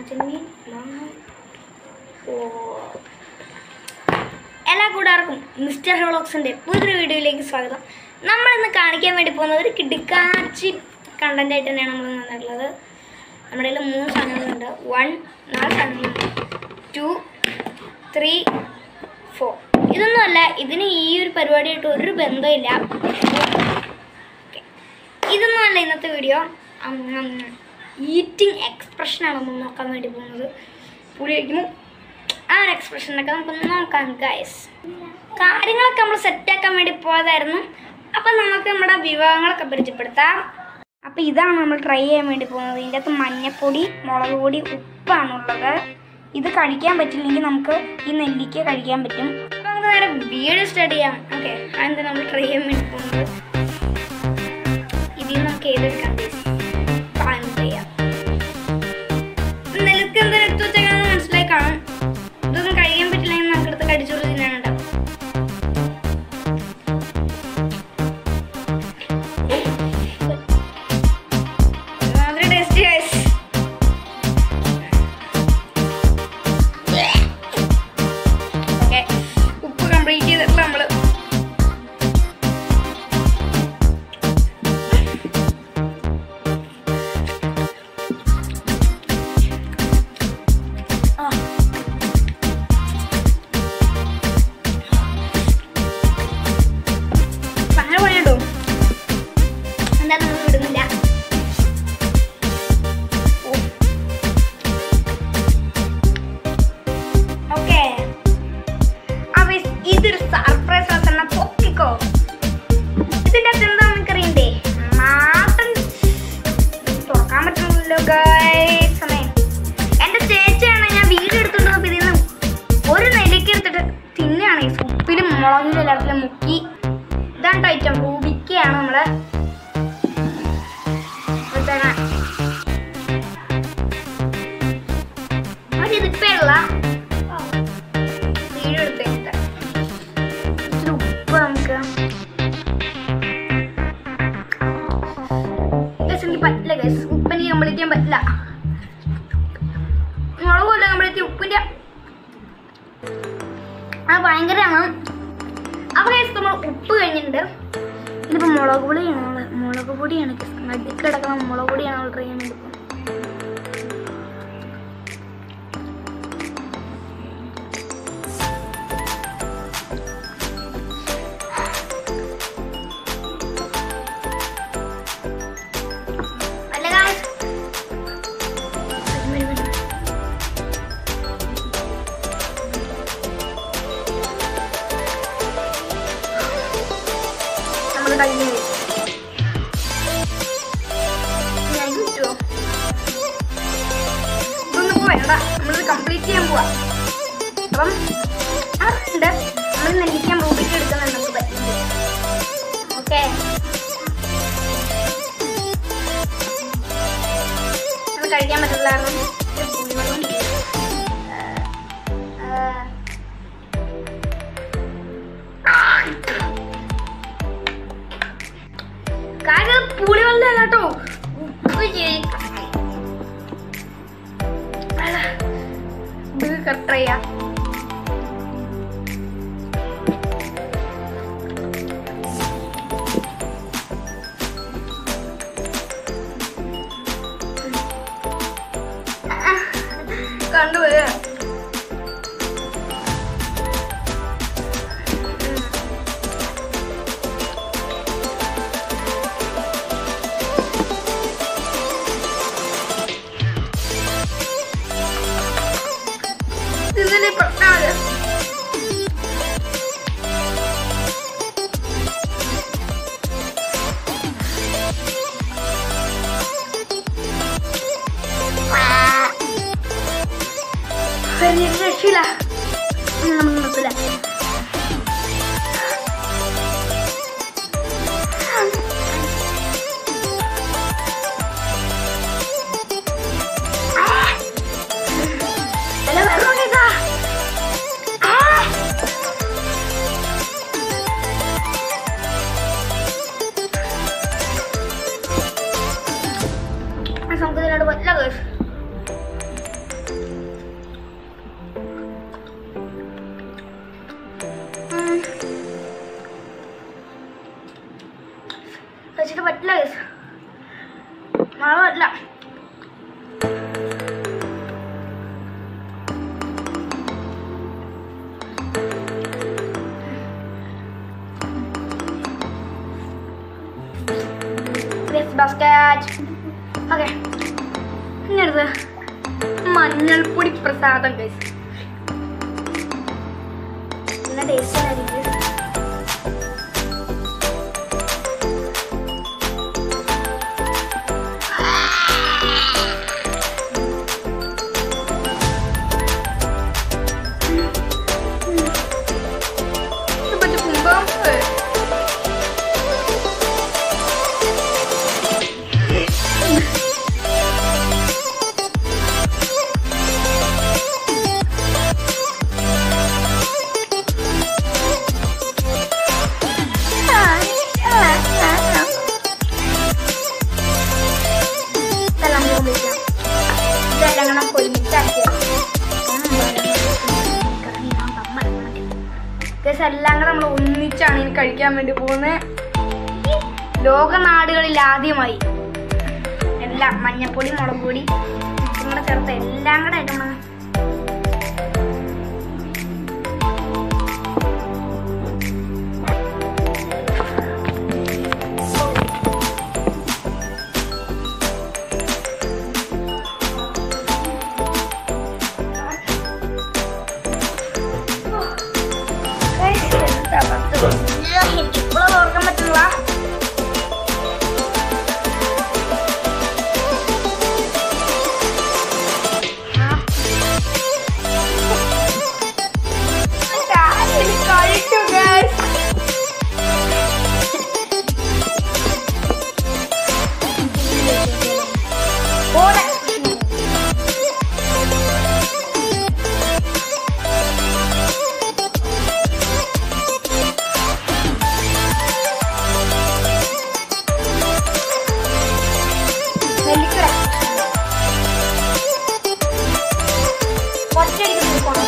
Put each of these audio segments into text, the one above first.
ചെമ്മീൻ മാങ്ങ ഓ എല്ലാ കൂട്ടുകാർക്കും മിസ്റ്റർ ഹോളോക്സിൻ്റെ പുതിയൊരു വീഡിയോയിലേക്ക് സ്വാഗതം നമ്മൾ ഇന്ന് കാണിക്കാൻ വേണ്ടി പോകുന്നത് ഒരു കിടുക്കാച്ചി കണ്ടന്റ് ആയിട്ട് തന്നെയാണ് നമ്മൾ വന്നിട്ടുള്ളത് നമ്മുടെ കയ്യിൽ മൂന്ന് സാധനങ്ങളുണ്ട് വൺ നാല് സാധനങ്ങളുണ്ട് ടു ത്രീ ഫോർ ഇതൊന്നുമല്ല ഇതിന് ഈ ഒരു പരിപാടിയായിട്ട് ഒരു ബന്ധമില്ല Okay. ഇതൊന്നുമല്ല ഇന്നത്തെ വീഡിയോ ഈറ്റിംഗ് എക്സ്പ്രഷനാണ് നമ്മൾ നോക്കാൻ വേണ്ടി പോകുന്നത് പുളി കഴിക്കുമ്പോൾ ആ ഒരു എക്സ്പ്രഷനൊക്കെ നമുക്ക് നോക്കാം ഗൈസ് കാര്യങ്ങളൊക്കെ നമ്മൾ സെറ്റാക്കാൻ വേണ്ടി പോയതായിരുന്നു അപ്പം നമുക്ക് നമ്മുടെ വിഭവങ്ങളൊക്കെ പരിചയപ്പെടുത്താം അപ്പം ഇതാണ് നമ്മൾ ട്രൈ ചെയ്യാൻ വേണ്ടി പോകുന്നത് ഇതിൻ്റെ അകത്ത് മഞ്ഞപ്പൊടി മുളക് പൊടി ഉപ്പാണുള്ളത് ഇത് കഴിക്കാൻ പറ്റില്ലെങ്കിൽ നമുക്ക് ഈ നെല്ലിക്ക കഴിക്കാൻ പറ്റും അപ്പം നമുക്ക് നേരെ വീഡിയോ സ്റ്റാർട്ട് ചെയ്യാം ഓക്കെ അതെന്താ നമ്മൾ ട്രൈ ചെയ്യാൻ വേണ്ടി പോകുന്നത് ഇതിൽ നമുക്ക് ഏതെടുക്കാം പാൻ ചെയ്യാം നിലക്ക് എന്താ എടുത്തു വെച്ചേക്കാന്ന് മനസ്സിലായി കാണും ഇതൊന്നും കഴിക്കാൻ പറ്റില്ലെങ്കിൽ നമുക്കെടുത്ത് കടിച്ചോറ് തിന്നാനുണ്ടാവും മാതിരി ടേസ്റ്റ് ഗൈസ് ഓക്കെ ഉപ്പ് കംപ്ലീറ്റ് ചെയ്തിട്ട് നമ്മള് ആ അങ്ങനെ പണിയുണ്ടോ എന്താ നമ്മൾ വിടുന്നില്ല ഓക്കെ അപ്പൊ ഇതൊരു സർപ്രൈസ് തന്നെ പൊക്കിക്കോ ഇതിന്റെ അകത്ത് എന്താ എനിക്കറിയണ്ടേ മാത്രം തുറക്കാൻ പറ്റുന്നില്ലല്ലോ ഗൈസ് സമയം എന്റെ ചേച്ചിയാണ് ഞാൻ വീട് എടുത്തോണ്ട് വന്നപ്പോ ഇതിൽ നിന്ന് ഒരു നെല്ലിക്ക എടുത്തിട്ട് തിന്നാണ് ഈ ഉപ്പിലും മുളകിലും എല്ലാത്തിലും മുക്കി ഇതാണ് ഐറ്റം റൂബിക്കയാണ് നമ്മള് വെച്ചേക്കണെ. ഒരിതിപ്പേയുള്ള വീഡിയോ എടുത്തേക്കിട്ട് ഇച്ചിരി ഉപ്പ് നമുക്ക് ഗസ് എനിക്ക് പറ്റില്ല ഗസ് ഉപ്പ് എനിക്ക് കംപ്ലീറ്റ് ചെയ്യാൻ പറ്റില്ല മുളകുമല്ല കംപ്ലീറ്റ് ചെയ്യാൻ ഉപ്പിൻ്റെ അത് ഭയങ്കരമാണ് അപ്പോൾ ഗൈസ് നമ്മൾ ഉപ്പ് കഴിഞ്ഞിട്ടുണ്ട് ഇതിപ്പോൾ മുളക് പൊടിയാണ് നമ്മൾ മുളക് പൊടിയാണ് നടുക്ക് കിടക്കുന്ന മുളക് പൊടിയാണ് നമ്മൾ ട്രൈ ചെയ്യാൻ വേണ്ടി പോകുന്നത് അല്ല guys. വരും, വരും, വരും. നമ്മൾ കഴിഞ്ഞു ഞാൻ കിട്ടുമോ ഇതൊന്നും ഇപ്പൊ വേണ്ട നമ്മളിത് കംപ്ലീറ്റ് ചെയ്യാൻ പോവാ അപ്പം അതുണ്ട് നമ്മൾ നെല്ലിക്കാൻ റൂബിക്ക് എടുക്കുന്നുണ്ട് നമുക്ക് പറ്റുന്നത് ഓക്കെ നമ്മൾ കഴിക്കാൻ പറ്റില്ലായിരുന്നു ഒരു പുളിവെള്ളം ആ, ആ. കാര്യം പുളിവെള്ളം അല്ല കേട്ടോ ഉപ്പ് ചേർക്കണം. അതാ, ഇത് കട്ട് ചെയ്യാം കണ്ടുപോയ ഇതിനെ പ്രശ്നമാണ് രക്ഷയില്ല ഇനി നമുക്ക് നിർത്തില്ല അല്ല വെള്ളം കേട്ടാ നമുക്ക് ഇതിനോട് പറ്റില്ല കേസ് ദാറ്റ് ഓക്കെ ഇനി അടുത്ത് മഞ്ഞൾപ്പൊടി പ്രസാദം ഗൈസ് നല്ല ടേസ്റ്റ് ആയിരിക്കും ഇത് മറ്റേ കുമ്പളങ്ങ. ഇതെല്ലാം നമുക്ക് ഉപയോഗിക്കാം. ഇതെല്ലാം കൂടെ നമുക്ക് ഒരുമിച്ചാക്കി ഗസ് എല്ലാം കൂടെ നമ്മൾ ഒന്നിച്ചാണ് ഇനി കഴിക്കാൻ വേണ്ടി പോകുന്നത് ലോക നാടുകളിൽ ആദ്യമായി എല്ലാം മഞ്ഞപ്പൊടി മുളക് പൊടി ഉപ്പും കൂടെ ചേർത്ത് എല്ലാം കൂടെ ആയിട്ട് നമ്മൾ എനിക്കിപ്പോഴും ഓർക്കാൻ പറ്റില്ല കഴിച്ചു guys. ഓടെ. നെല്ലിക്കട. ഒറ്റയടിക്ക് തീർക്കണം.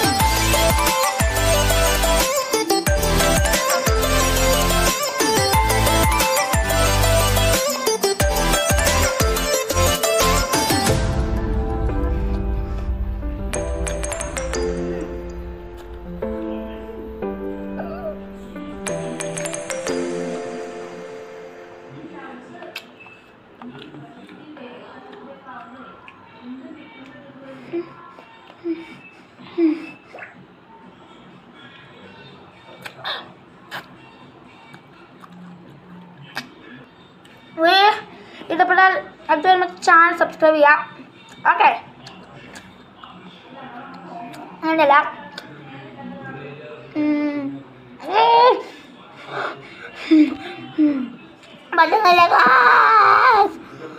വേ ഇഷ്ടപ്പെട്ടാൽ അടുത്ത നമുക്ക് ചാനൽ സബ്സ്ക്രൈബ് ചെയ്യാം ഓക്കെ അങ്ങനെയല്ല പറ്റുന്നില്ല guys.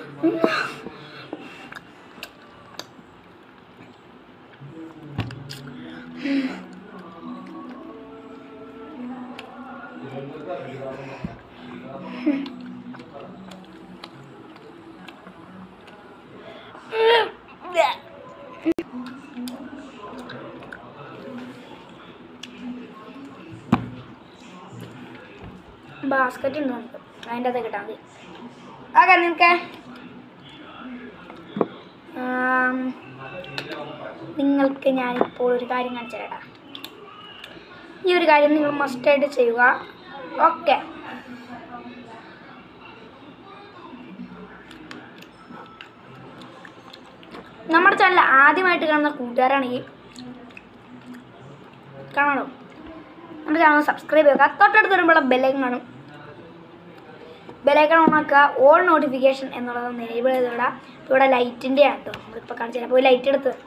ബാസ്ക്കറ്റ് ഉണ്ട് നമുക്ക് അതിൻ്റെ അത് കിട്ടാൻ മതി ഓക്കെ നിങ്ങൾക്ക് ആം, നിങ്ങൾക്ക് ഞാനിപ്പോൾ ഒരു കാര്യം കാണിച്ചു തരാം ഈ ഒരു കാര്യം നിങ്ങൾ മസ്റ്റായിട്ട് ചെയ്യുക ഓക്കെ നമ്മുടെ ചാനൽ ആദ്യമായിട്ട് കാണുന്ന കൂട്ടുകാരാണെങ്കിൽ കാണണം നമ്മുടെ ചാനൽ സബ്സ്ക്രൈബ് ചെയ്യുക തൊട്ടടുത്ത് വരുമ്പോൾ ബെല്ലൈക്കൺ കാണും ബെല്ലൈക്കൺ ഓണാക്കുക ഓൾ നോട്ടിഫിക്കേഷൻ എന്നുള്ളത് എനേബിൾ ചെയ്ത് വിടാം ഇവിടെ ലൈറ്റിൻ്റെ ആണ് കേട്ടോ നമ്മളിപ്പോൾ കാണിച്ചു തരാം പോയി ലൈറ്റ് എടുത്ത്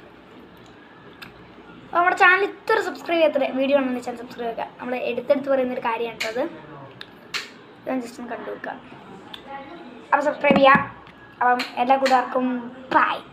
അപ്പോൾ നമ്മുടെ ചാനൽ ഇത്ര സബ്സ്ക്രൈബ് ചെയ്യാത്ത വീഡിയോ ആണെന്ന് വെച്ചാൽ സബ്സ്ക്രൈബ് ചെയ്യുക നമ്മൾ എടുത്തെടുത്ത് പറയുന്നൊരു കാര്യമാണ് കേട്ടോ അത് ഞാൻ ജസ്റ്റ് ഒന്ന് കണ്ടു വെക്കുക അപ്പോൾ സബ്സ്ക്രൈബ് ചെയ്യാം അപ്പം എല്ലാ കൂട്ടുകാർക്കും ബൈ